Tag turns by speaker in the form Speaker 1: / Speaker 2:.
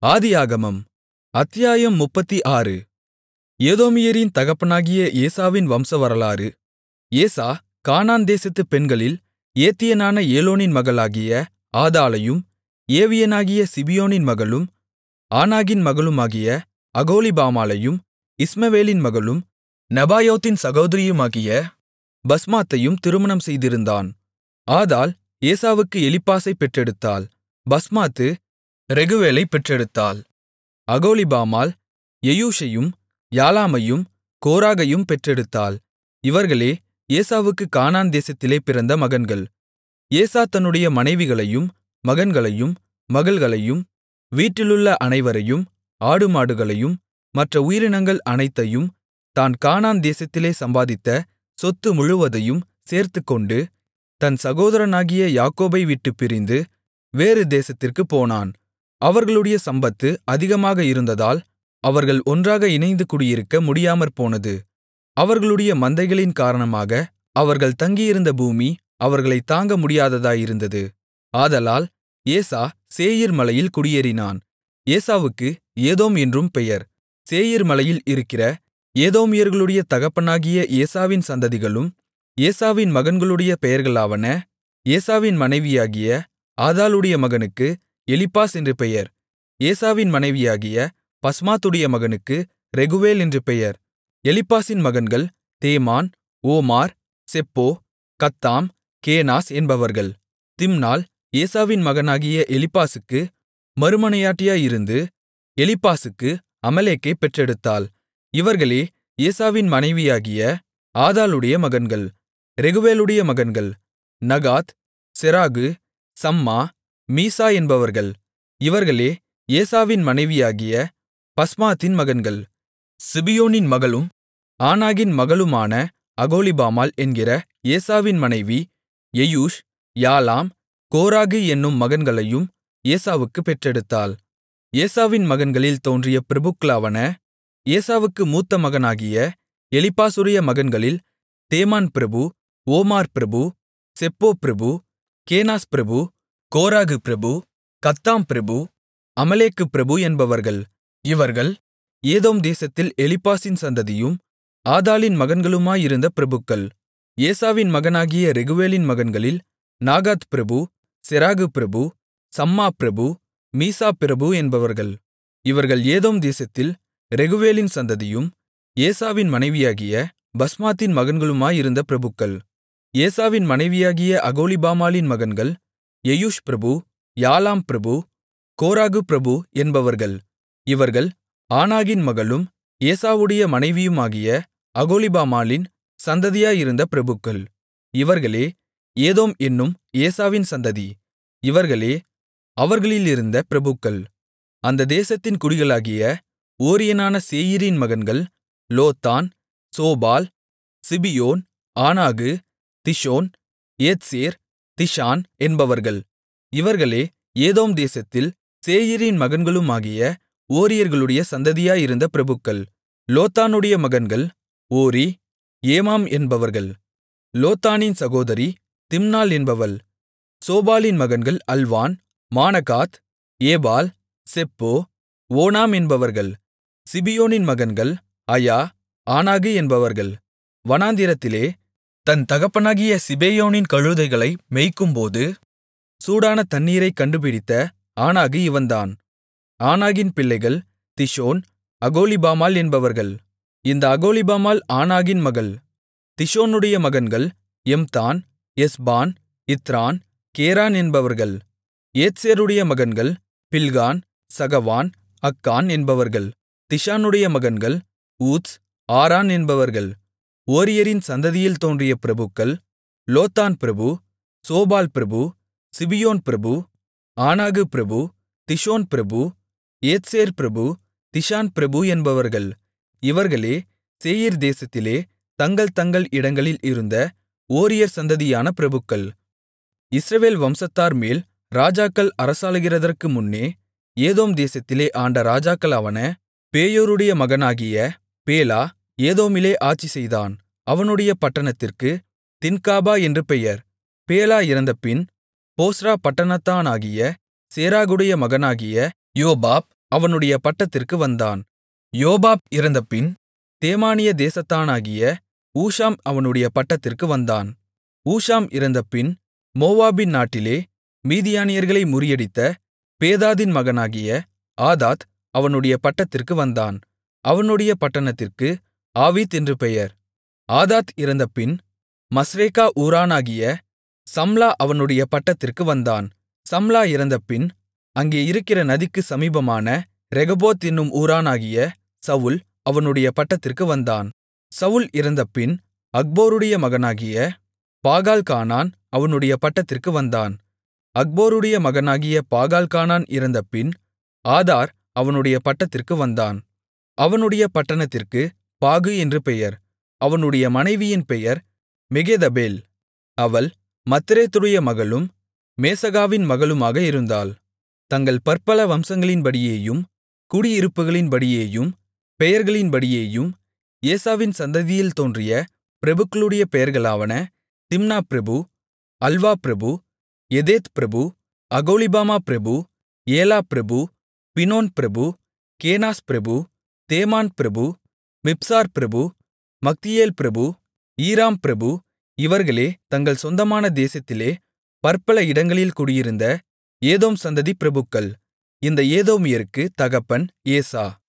Speaker 1: ஆதியாகமம் அத்தியாயம் முப்பத்தாறு ஏதோமியரின் தகப்பனாகிய ஏசாவின் வம்சவரலாறு ஏசா கானான் தேசத்துப் பெண்களில் ஏத்தியனான ஏலோனின் மகளாகிய ஆதாளையும் ஏவியனாகிய சிபியோனின் மகளும் ஆனாகின் மகளுமாகிய அகோலிபாமாளையும் இஸ்மவேலின் மகளும் நெபாயோத்தின் சகோதரியுமாகிய பஸ்மாத்தையும் திருமணம் செய்திருந்தான் ஆதாள் ஏசாவுக்கு எலிப்பாசைப் பெற்றெடுத்தாள் பஸ்மாத்து ரெகுவேலைப் பெற்றெடுத்தாள் அகோலிபாமாள் எயூஷையும் யாலாமையும் கோராகையும் பெற்றெடுத்தாள் இவர்களே ஏசாவுக்குக் கானான் தேசத்திலே பிறந்த மகன்கள் ஏசா தன்னுடைய மனைவிகளையும் மகன்களையும் மகள்களையும் வீட்டிலுள்ள அனைவரையும் ஆடுமாடுகளையும் மற்ற உயிரினங்கள் அனைத்தையும் தான் கானான் தேசத்திலே சம்பாதித்த சொத்து முழுவதையும் சேர்த்துக்கொண்டு தன் சகோதரனாகிய யாக்கோபை விட்டுப் பிரிந்து வேறு தேசத்திற்குப் போனான் அவர்களுடைய சம்பத்து அதிகமாக இருந்ததால் அவர்கள் ஒன்றாக இணைந்து குடியிருக்க முடியாமற்போனது அவர்களுடைய மந்தைகளின் காரணமாக அவர்கள் தங்கியிருந்த பூமி அவர்களைத் தாங்க முடியாததாயிருந்தது ஆதலால் ஏசா சேயீர் மலையில் குடியேறினான் ஏசாவுக்கு ஏதோம் என்றும் பெயர் சேயீர் மலையில் இருக்கிற ஏதோமியர்களுடைய தகப்பனாகிய ஏசாவின் சந்ததிகளும் ஏசாவின் மகன்களுடைய பெயர்களாவன ஏசாவின் மனைவியாகிய ஆதாளுடைய மகனுக்கு எலிப்பாஸ் என்று பெயர் ஏசாவின் மனைவியாகிய பஸ்மாத்துடைய மகனுக்கு ரெகுவேல் என்று பெயர் எலிப்பாசின் மகன்கள் தேமான் ஓமார் செப்போ கத்தாம் கேனாஸ் என்பவர்கள் திம்னாள் ஏசாவின் மகனாகிய எலிப்பாசுக்கு மறுமனையாட்டியாயிருந்து எலிப்பாசுக்கு அமலேக்கைப் பெற்றெடுத்தாள் இவர்களே ஏசாவின் மனைவியாகிய ஆதாளுடைய மகன்கள் ரெகுவேலுடைய மகன்கள் நகாத் செராகு சம்மா மீசா என்பவர்கள் இவர்களே ஏசாவின் மனைவியாகிய பஸ்மாத்தின் மகன்கள் சிபியோனின் மகளும் ஆனாகின் மகளுமான அகோலிபாமாள் என்கிற ஏசாவின் மனைவி எயூஷ் யாலாம் கோராகு என்னும் மகன்களையும் ஏசாவுக்குப் பெற்றெடுத்தாள் ஏசாவின் மகன்களில் தோன்றிய பிரபுக்களாவன ஏசாவுக்கு மூத்த மகனாகிய எலிப்பாசுடைய மகன்களில் தேமான் பிரபு ஓமார் பிரபு செப்போ பிரபு கேனாஸ் பிரபு கோராகு பிரபு கத்தாம் பிரபு அமலேக்கு பிரபு என்பவர்கள் இவர்கள் ஏதோம் தேசத்தில் எலிப்பாசின் சந்ததியும் ஆதாளின் மகன்களுமாயிருந்த பிரபுக்கள் ஏசாவின் மகனாகிய ரெகுவேலின் மகன்களில் நாகாத் பிரபு செராகு பிரபு சம்மா பிரபு மீசா பிரபு என்பவர்கள் இவர்கள் ஏதோம் தேசத்தில் ரெகுவேலின் சந்ததியும் ஏசாவின் மனைவியாகிய பஸ்மாத்தின் மகன்களுமாயிருந்த பிரபுக்கள் ஏசாவின் மனைவியாகிய அகோலிபாமாளின் மகன்கள் எயூஷ் பிரபு யாலாம் பிரபு கோராகு பிரபு என்பவர்கள் இவர்கள் ஆனாகின் மகளும் ஏசாவுடைய மனைவியுமாகிய அகோலிபாமாளின் சந்ததியாயிருந்த பிரபுக்கள் இவர்களே ஏதோம் என்னும் ஏசாவின் சந்ததி இவர்களே அவர்களிலிருந்த பிரபுக்கள் அந்த தேசத்தின் குடிகளாகிய ஓரியனான சேயீரின் மகன்கள் லோத்தான் சோபால் சிபியோன் ஆனாகு திஷோன் ஏத்சேர் திஷான் என்பவர்கள் இவர்களே ஏதோம் தேசத்தில் சேயீரின் மகன்களுமாகிய ஓரியர்களுடைய சந்ததியாயிருந்த பிரபுக்கள் லோத்தானுடைய மகன்கள் ஓரி ஏமாம் என்பவர்கள் லோத்தானின் சகோதரி திம்னாள் என்பவள் சோபாலின் மகன்கள் அல்வான் மானகாத் ஏபால் செப்போ ஓனாம் என்பவர்கள் சிபியோனின் மகன்கள் அயா ஆனாகு என்பவர்கள் வனாந்திரத்திலே தன் தகப்பனாகிய சிபேயோனின் கழுதைகளை மேய்க்கும்போது சூடான தண்ணீரைக் கண்டுபிடித்த ஆனாகு இவன்தான் ஆனாகின் பிள்ளைகள் திஷோன் அகோலிபாமாள் என்பவர்கள் இந்த அகோலிபாமாள் ஆனாகின் மகள் திஷோனுடைய மகன்கள் எம்தான் எஸ்பான் இத்ரான் கேரான் என்பவர்கள் ஏத்சேருடைய மகன்கள் பில்கான் சகவான் அக்கான் என்பவர்கள் திஷானுடைய மகன்கள் ஊத்ஸ் ஆரான் என்பவர்கள் ஓரியரின் சந்ததியில் தோன்றிய பிரபுக்கள் லோத்தான் பிரபு சோபால் பிரபு சிபியோன் பிரபு ஆனாகு பிரபு திஷோன் பிரபு ஏத்சேர் பிரபு திஷான் பிரபு என்பவர்கள் இவர்களே சேயீர் தேசத்திலே தங்கள் தங்கள் இடங்களில் இருந்த ஓரியர் சந்ததியான பிரபுக்கள் இஸ்ரவேல் வம்சத்தார் மேல் ராஜாக்கள் அரசாளுகிறதற்கு முன்னே ஏதோம் தேசத்திலே ஆண்ட ராஜாக்களாவன பேயோருடைய மகனாகிய பேலா ஏதோமிலே ஆட்சிசெய்தான் அவனுடைய பட்டணத்திற்கு தின்காபா என்று பெயர் பேலா இறந்தபின் போஸ்றா பட்டணத்தானாகிய சேராகுடைய மகனாகிய யோபாப் அவனுடைய பட்டத்திற்கு வந்தான் யோபாப் இறந்தபின் தேமானிய தேசத்தானாகிய ஊஷாம் அவனுடைய பட்டத்திற்கு வந்தான் ஊஷாம் இறந்தபின் மோவாபின் நாட்டிலே மீதியானியர்களை முறியடித்த பேதாதின் மகனாகிய ஆதாத் அவனுடைய பட்டத்திற்கு வந்தான் அவனுடைய பட்டணத்திற்கு ஆவீத் என்று பெயர் ஆதாத் இறந்தபின் மஸ்ரேக்கா ஊரானாகிய சம்லா அவனுடைய பட்டத்திற்கு வந்தான் சம்லா இறந்தபின் அங்கே இருக்கிற நதிக்கு சமீபமான ரெகொபோத் என்னும் ஊரானாகிய சவுல் அவனுடைய பட்டத்திற்கு வந்தான் சவுல் இறந்தபின் அக்போருடைய மகனாகிய பாகால்கானான் அவனுடைய பட்டத்திற்கு வந்தான் அக்போருடைய மகனாகிய பாகால்கானான் இறந்தபின் ஆதார் அவனுடைய பட்டத்திற்கு வந்தான் அவனுடைய பட்டணத்திற்கு பாகு என்று பெயர் அவனுடைய மனைவியின் பெயர் மெகேதபேல் அவள் மத்ரேத்துடைய மகளும் மேசகாவின் மகளுமாக இருந்தாள் தங்கள் பற்பல வம்சங்களின்படியேயும் குடியிருப்புகளின்படியேயும் பெயர்களின்படியேயும் ஏசாவின் சந்ததியில் தோன்றிய பிரபுக்களுடைய பெயர்களாவன திம்னா பிரபு அல்வா பிரபு எதேத் பிரபு அகோலிபாமா பிரபு ஏலா பிரபு பினோன் பிரபு கேனாஸ் பிரபு தேமான் பிரபு மிப்சார் பிரபு மக்தியேல் பிரபு ஈராம் பிரபு இவர்களே தங்கள் சொந்தமான தேசத்திலே பற்பல இடங்களில் குடியிருந்த ஏதோம் சந்ததி பிரபுக்கள் இந்த ஏதோமியருக்கு தகப்பன் ஏசா